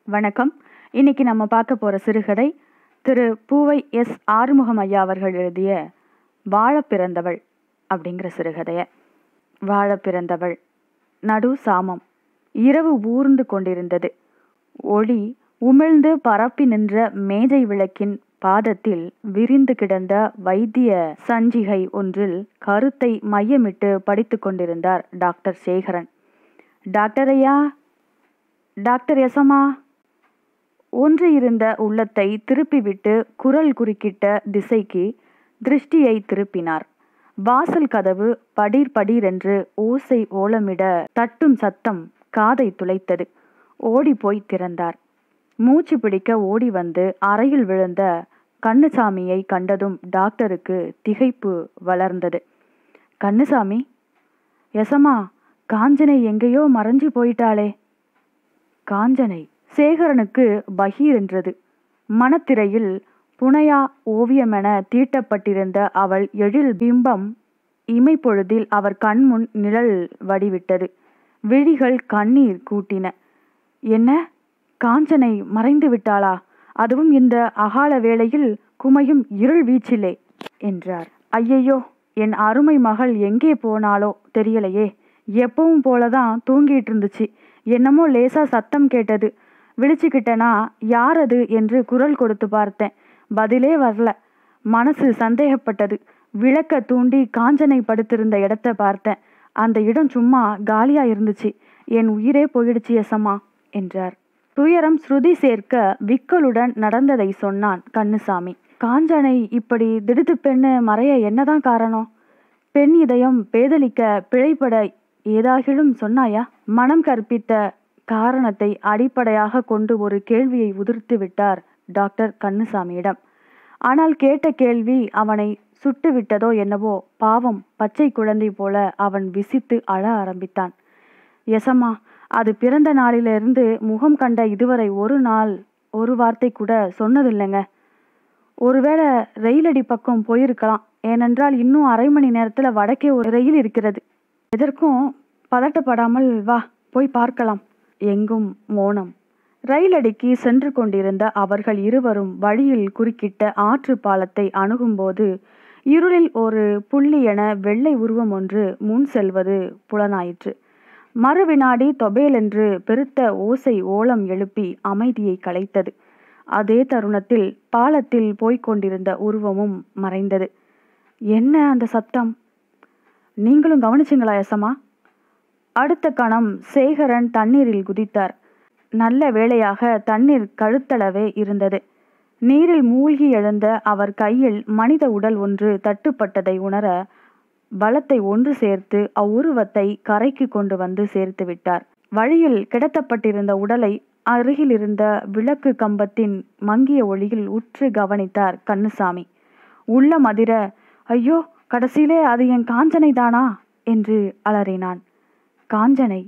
வணக்கம் இன்னைக்கு நம்ம பார்க்க போகிற சிறுகதை திரு பூவை எஸ் ஆறுமுகம் ஐயா அவர்கள் எழுதிய வாழ பிறந்தவள் அப்படிங்கிற சிறுகதையை வாழ பிறந்தவள் நடு சாமம் இரவு ஊர்ந்து கொண்டிருந்தது ஒளி உமிழ்ந்து பரப்பி நின்ற மேஜை விளக்கின் பாதத்தில் விரிந்து கிடந்த வைத்திய சஞ்சிகை ஒன்றில் கருத்தை மையமிட்டு படித்து கொண்டிருந்தார் டாக்டர் சேகரன் டாக்டர் ஐயா டாக்டர் எசமா ஒன்று இருந்த உள்ளத்தை திருப்பிவிட்டு குரல் குறுக்கிட்ட திசைக்கு திருஷ்டியை திருப்பினார் வாசல் கதவு படீர் படீரென்று ஓசை ஓலமிட தட்டும் சத்தம் காதை துளைத்தது ஓடி போய் திறந்தார் மூச்சு பிடிக்க ஓடி வந்து அறையில் விழுந்த கண்ணுசாமியை கண்டதும் டாக்டருக்கு திகைப்பு வளர்ந்தது கண்ணுசாமி எசமா காஞ்சனை எங்கேயோ மறைஞ்சு போயிட்டாளே காஞ்சனை சேகரனுக்கு பகீர் என்றது மனத்திரையில் புனையா ஓவியமென தீட்டப்பட்டிருந்த அவள் எழில் பிம்பம் இமைப்பொழுதில் அவர் கண்முன் நிழல் வடிவிட்டது விழிகள் கண்ணீர் கூட்டின என்ன காஞ்சனை மறைந்து விட்டாளா அதுவும் இந்த அகால வேளையில் குமையும் இருள் வீச்சிலே என்றார் ஐயையோ என் அருமை மகள் எங்கே போனாலோ தெரியலையே எப்பவும் போலதான் தூங்கிட்டு இருந்துச்சு என்னமோ லேசா சத்தம் கேட்டது விழிச்சுக்கிட்டனா யார் அது என்று குரல் கொடுத்து பார்த்தேன் பதிலே வரல மனசு சந்தேகப்பட்டது விளக்க தூண்டி காஞ்சனை படுத்திருந்த இடத்த பார்த்தேன் அந்த இடம் சும்மா காலியா இருந்துச்சு என் உயிரே போயிடுச்சு எசமா என்றார் துயரம் ஸ்ருதி சேர்க்க விக்கலுடன் நடந்ததை சொன்னான் கண்ணுசாமி காஞ்சனை இப்படி திடுதுப்பெண்ணு மறைய என்னதான் காரணம் பெண் இதயம் பேதலிக்க பிழைப்பட ஏதாகிலும் சொன்னாயா மனம் கற்பித்த காரணத்தை அடிப்படையாக கொண்டு ஒரு கேள்வியை உதிர்த்து விட்டார் டாக்டர் கண்ணுசாமியிடம் ஆனால் கேட்ட கேள்வி அவனை சுட்டு விட்டதோ என்னவோ பாவம் பச்சை குழந்தை போல அவன் விசித்து அழ ஆரம்பித்தான் எசமா அது பிறந்த நாளிலிருந்து முகம் கண்ட இதுவரை ஒரு நாள் ஒரு வார்த்தை கூட சொன்னதில்லைங்க ஒருவேளை ரயிலடி பக்கம் போயிருக்கலாம் ஏனென்றால் இன்னும் அரை மணி நேரத்துல வடக்கே ஒரு ரயில் இருக்கிறது எதற்கும் பதட்டப்படாமல் வா போய் பார்க்கலாம் எங்கும் மோனம் ரயிலடிக்கு சென்று கொண்டிருந்த அவர்கள் இருவரும் வழியில் குறுக்கிட்ட ஆற்று பாலத்தை அணுகும்போது இருளில் ஒரு புள்ளி என வெள்ளை உருவம் ஒன்று முன் செல்வது புலனாயிற்று மறுவினாடி தொபேலென்று பெருத்த ஓசை ஓலம் எழுப்பி அமைதியை கலைத்தது அதே தருணத்தில் பாலத்தில் போய்க் கொண்டிருந்த உருவமும் மறைந்தது என்ன அந்த சத்தம் நீங்களும் கவனிச்சிங்களா எசமா அடுத்த கணம் சேகரன் தண்ணீரில் குதித்தார் நல்ல வேளையாக தண்ணீர் கழுத்தளவே இருந்தது நீரில் மூழ்கி எழுந்த அவர் கையில் மனித உடல் ஒன்று தட்டுப்பட்டதை உணர பலத்தை ஒன்று சேர்த்து அவ்வுருவத்தை கரைக்கு கொண்டு வந்து சேர்த்து விட்டார் வழியில் கிடத்தப்பட்டிருந்த உடலை அருகில் இருந்த விளக்கு கம்பத்தின் மங்கிய ஒளியில் உற்று கவனித்தார் கண்ணுசாமி உள்ள மதிர ஐயோ கடைசியிலே அது என் காஞ்சனை தானா என்று அலறினான் காஞ்சனை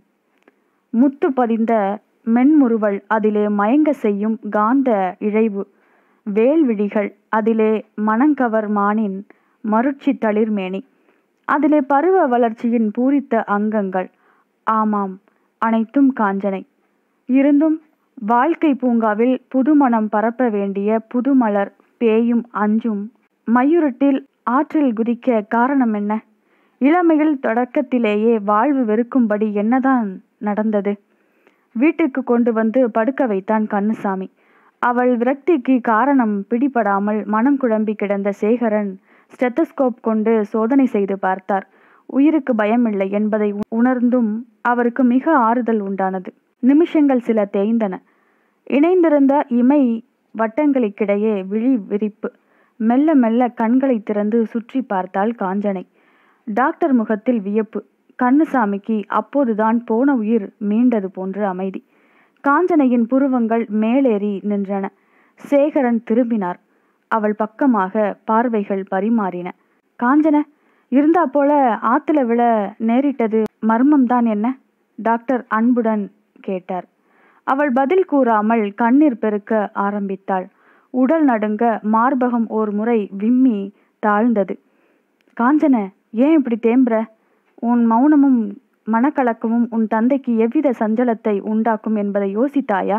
முத்து பதிந்த மென்முறுவல் அதிலே மயங்க செய்யும் காந்த இழைவு வேல்விழிகள் அதிலே மணங்கவர் மானின் மருட்சி தளிர்மேனி அதிலே பருவ வளர்ச்சியின் பூரித்த அங்கங்கள் ஆமாம் அனைத்தும் காஞ்சனை இருந்தும் வாழ்க்கை பூங்காவில் புதுமணம் பரப்ப வேண்டிய புதுமலர் பேயும் அஞ்சும் மயூரட்டில் ஆற்றில் குதிக்க காரணம் என்ன இளமையில் தொடக்கத்திலேயே வாழ்வு வெறுக்கும்படி என்னதான் நடந்தது வீட்டுக்கு கொண்டு வந்து படுக்க வைத்தான் கண்ணுசாமி அவள் விரக்திக்கு காரணம் பிடிபடாமல் மனம் குழம்பி கிடந்த சேகரன் ஸ்டெத்தஸ்கோப் கொண்டு சோதனை செய்து பார்த்தார் உயிருக்கு பயமில்லை என்பதை உணர்ந்தும் அவருக்கு மிக ஆறுதல் உண்டானது நிமிஷங்கள் சில தேய்ந்தன இணைந்திருந்த இமை வட்டங்களுக்கிடையே விழி விரிப்பு மெல்ல மெல்ல கண்களை திறந்து சுற்றி பார்த்தாள் காஞ்சனை டாக்டர் முகத்தில் வியப்பு கண்ணுசாமிக்கு அப்போதுதான் போன உயிர் மீண்டது போன்ற அமைதி காஞ்சனையின் புருவங்கள் மேலேறி நின்றன சேகரன் திரும்பினார் அவள் பக்கமாக பார்வைகள் பரிமாறின காஞ்சன இருந்தா போல ஆத்துல விழ நேரிட்டது மர்மம்தான் என்ன டாக்டர் அன்புடன் கேட்டார் அவள் பதில் கூறாமல் கண்ணீர் பெருக்க ஆரம்பித்தாள் உடல் நடுங்க மார்பகம் ஓர் முறை விம்மி தாழ்ந்தது காஞ்சன ஏன் இப்படி தேம்புற உன் மௌனமும் மனக்கலக்கமும் உன் தந்தைக்கு எவ்வித சஞ்சலத்தை உண்டாக்கும் என்பதை யோசித்தாயா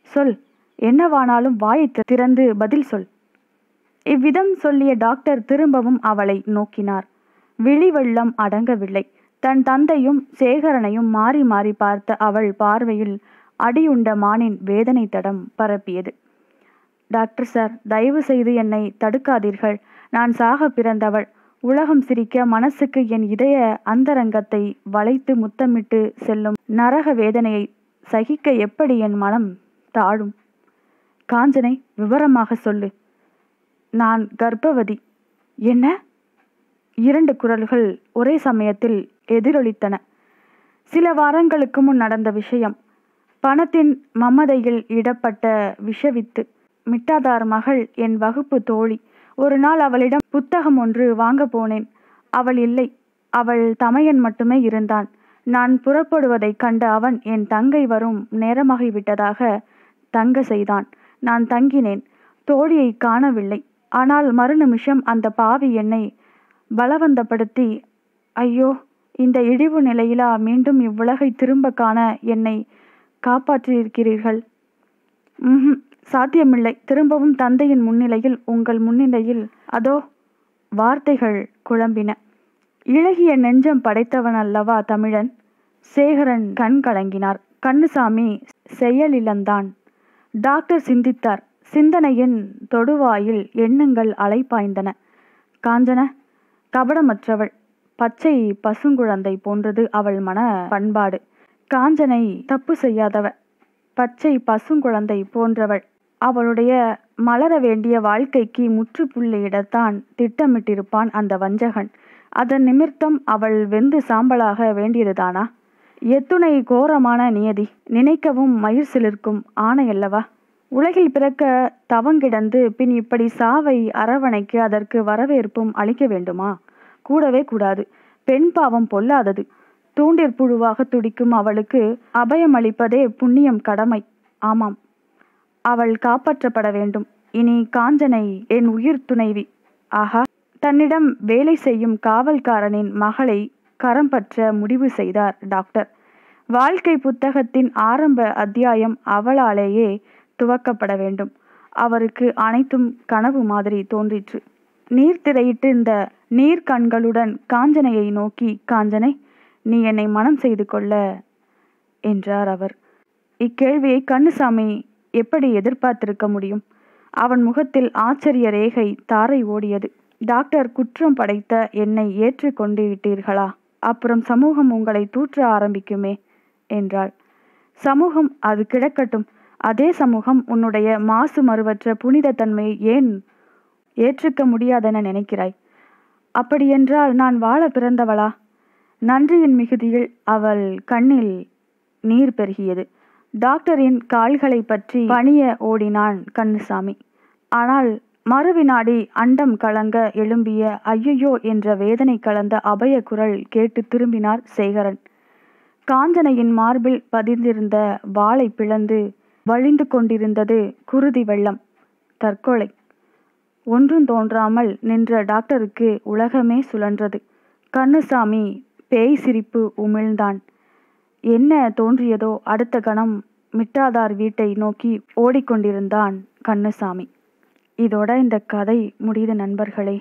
சொல் என்னவானாலும் வாயை தி- திறந்து பதில் சொல் இவ்விதம் சொல்லிய டாக்டர் திரும்பவும் அவளை நோக்கினார் விழி வெள்ளம் அடங்கவில்லை தன் தந்தையும் சேகரனையும் மாறி மாறி பார்த்த அவள் பார்வையில் அடியுண்ட மானின் வேதனை தடம் பரப்பியது டாக்டர் சார் தயவு செய்து என்னை தடுக்காதீர்கள் நான் சாக பிறந்தவள் உலகம் சிரிக்க மனசுக்கு என் இதய அந்தரங்கத்தை வளைத்து முத்தமிட்டு செல்லும் நரக வேதனையை சகிக்க எப்படி என் மனம் தாழும் காஞ்சனை விவரமாக சொல்லு நான் கர்ப்பவதி என்ன இரண்டு குரல்கள் ஒரே சமயத்தில் எதிரொலித்தன சில வாரங்களுக்கு முன் நடந்த விஷயம் பணத்தின் மமதையில் இடப்பட்ட விஷவித்து மிட்டாதார் மகள் என் வகுப்பு தோழி ஒரு நாள் அவளிடம் புத்தகம் ஒன்று வாங்க போனேன் அவள் இல்லை அவள் தமையன் மட்டுமே இருந்தான் நான் புறப்படுவதைக் கண்ட அவன் என் தங்கை வரும் நேரமாகிவிட்டதாக தங்க செய்தான் நான் தங்கினேன் தோழியை காணவில்லை ஆனால் மறுநிமிஷம் அந்த பாவி என்னை பலவந்தப்படுத்தி ஐயோ இந்த இழிவு நிலையிலா மீண்டும் இவ்வுலகை திரும்ப காண என்னை காப்பாற்றியிருக்கிறீர்கள் ம்ஹும் சாத்தியமில்லை திரும்பவும் தந்தையின் முன்னிலையில் உங்கள் முன்னிலையில் அதோ வார்த்தைகள் குழம்பின இளகிய நெஞ்சம் படைத்தவன் அல்லவா தமிழன் சேகரன் கண் கலங்கினார் கண்ணுசாமி செயலிழந்தான் டாக்டர் சிந்தித்தார் சிந்தனையின் தொடுவாயில் எண்ணங்கள் அலைப்பாய்ந்தன காஞ்சன கபடமற்றவள் பச்சை பசுங்குழந்தை போன்றது அவள் மன பண்பாடு காஞ்சனை தப்பு செய்யாதவ பச்சை பசுங்குழந்தை போன்றவள் அவளுடைய மலர வேண்டிய வாழ்க்கைக்கு முற்றுப்புள்ளியிடத்தான் திட்டமிட்டிருப்பான் அந்த வஞ்சகன் அதன் நிமித்தம் அவள் வெந்து சாம்பலாக வேண்டியதுதானா எத்துணை கோரமான நியதி நினைக்கவும் மயிர் சிலிர்க்கும் ஆணையல்லவா உலகில் பிறக்க தவங்கிடந்து பின் இப்படி சாவை அரவணைக்கு அதற்கு வரவேற்பும் அளிக்க வேண்டுமா கூடவே கூடாது பெண் பாவம் பொல்லாதது தூண்டிற்புழுவாக துடிக்கும் அவளுக்கு அபயம் அளிப்பதே புண்ணியம் கடமை ஆமாம் அவள் காப்பாற்றப்பட வேண்டும் இனி காஞ்சனை என் உயிர் துணைவி ஆஹா தன்னிடம் வேலை செய்யும் காவல்காரனின் மகளை கரம் பற்ற முடிவு செய்தார் டாக்டர் வாழ்க்கை புத்தகத்தின் ஆரம்ப அத்தியாயம் அவளாலேயே துவக்கப்பட வேண்டும் அவருக்கு அனைத்தும் கனவு மாதிரி தோன்றிற்று நீர் திரையிட்டு இந்த நீர் கண்களுடன் காஞ்சனையை நோக்கி காஞ்சனை நீ என்னை மனம் செய்து கொள்ள என்றார் அவர் இக்கேள்வியை கண்ணுசாமி எப்படி எதிர்பார்த்திருக்க முடியும் அவன் முகத்தில் ஆச்சரிய ரேகை தாரை ஓடியது டாக்டர் குற்றம் படைத்த என்னை ஏற்றுக்கொண்டு விட்டீர்களா அப்புறம் சமூகம் உங்களை தூற்ற ஆரம்பிக்குமே என்றாள் சமூகம் அது கிடக்கட்டும் அதே சமூகம் உன்னுடைய மாசு மறுவற்ற புனித தன்மையை ஏன் ஏற்றுக்க முடியாதென நினைக்கிறாய் அப்படியென்றால் நான் வாழ பிறந்தவளா நன்றியின் மிகுதியில் அவள் கண்ணில் நீர் பெருகியது டாக்டரின் கால்களை பற்றி பணிய ஓடினான் கண்ணுசாமி ஆனால் மறுவினாடி அண்டம் கலங்க எழும்பிய ஐயையோ என்ற வேதனை கலந்த அபய குரல் கேட்டு திரும்பினார் சேகரன் காஞ்சனையின் மார்பில் பதிந்திருந்த வாளை பிளந்து வழிந்து கொண்டிருந்தது குருதி வெள்ளம் தற்கொலை ஒன்றும் தோன்றாமல் நின்ற டாக்டருக்கு உலகமே சுழன்றது கண்ணுசாமி பேய் சிரிப்பு உமிழ்ந்தான் என்ன தோன்றியதோ அடுத்த கணம் மிட்டாதார் வீட்டை நோக்கி ஓடிக்கொண்டிருந்தான் கண்ணுசாமி இதோட இந்த கதை முடியுது நண்பர்களே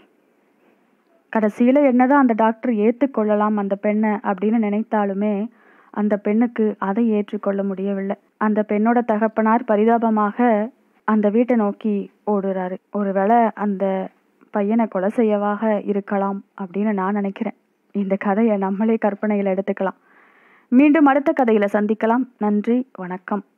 கடைசியில் என்னதான் அந்த டாக்டர் ஏற்றுக்கொள்ளலாம் அந்த பெண்ணை அப்படின்னு நினைத்தாலுமே அந்த பெண்ணுக்கு அதை ஏற்றுக்கொள்ள முடியவில்லை அந்த பெண்ணோட தகப்பனார் பரிதாபமாக அந்த வீட்டை நோக்கி ஓடுறாரு ஒருவேளை அந்த பையனை கொலை செய்யவாக இருக்கலாம் அப்படின்னு நான் நினைக்கிறேன் இந்த கதையை நம்மளே கற்பனையில் எடுத்துக்கலாம் மீண்டும் அடுத்த கதையில சந்திக்கலாம் நன்றி வணக்கம்